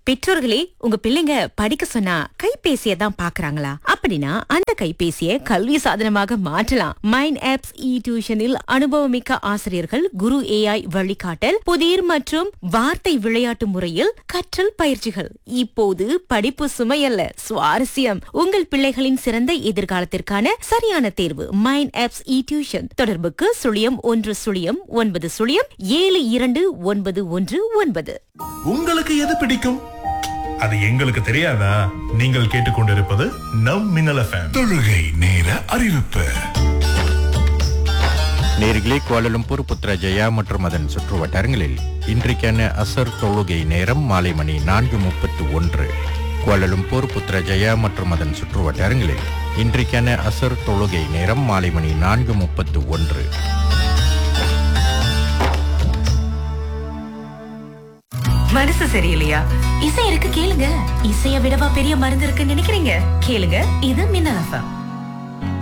பெற்றோர்களே உங்க பிள்ளைங்க படிக்க சொன்னா கைபேசியை தான் பாக்குறாங்களா அப்படின்னா அந்த கைபேசியை கல்வி சாதனமாக மாற்றலாம் மைண்ட் ஆப்ஸ் இ டியூஷனில் அனுபவமிக்க ஆசிரியர்கள் குரு ஏஐ வழிகாட்டல் புதிர் மற்றும் வார்த்தை விளையாட்டு முறையில் கற்றல் பயிற்சிகள் இப்போது படிப்பு சுமையல்ல சுவாரஸ்யம் உங்கள் பிள்ளைகளின் சிறந்த எதிர்காலத்திற்கான சரியான தேர்வு மைண்ட் ஆப்ஸ் இ டியூஷன் தொடர்புக்கு சுழியம் ஒன்று சுழியம் ஒன்பது சுழியம் ஏழு இரண்டு ஒன்பது ஒன்று ஒன்பது உங்களுக்கு எது பிடிக்கும் அது எங்களுக்கு தெரியாதா நீங்கள் கேட்டுக்கொண்டிருப்பது நம் மின்னல் எஃப்எம் தொழுகை நேர அறிவிப்பு நேர்களே கோலலும்பூர் புத்ரஜயா மற்றும் அதன் சுற்று வட்டாரங்களில் இன்றைக்கான அசர் தொழுகை நேரம் மாலை மணி நான்கு முப்பத்து ஒன்று கோலலும்பூர் புத்ரஜயா மற்றும் அதன் சுற்று வட்டாரங்களில் இன்றைக்கான அசர் தொழுகை நேரம் மாலை மணி நான்கு முப்பத்து ஒன்று மனசு சரியில்லையா இசை இருக்கு கேளுங்க இசைய விடவா பெரிய மருந்து இருக்குன்னு நினைக்கிறீங்க கேளுங்க இது மின்னல் எஃப்எம்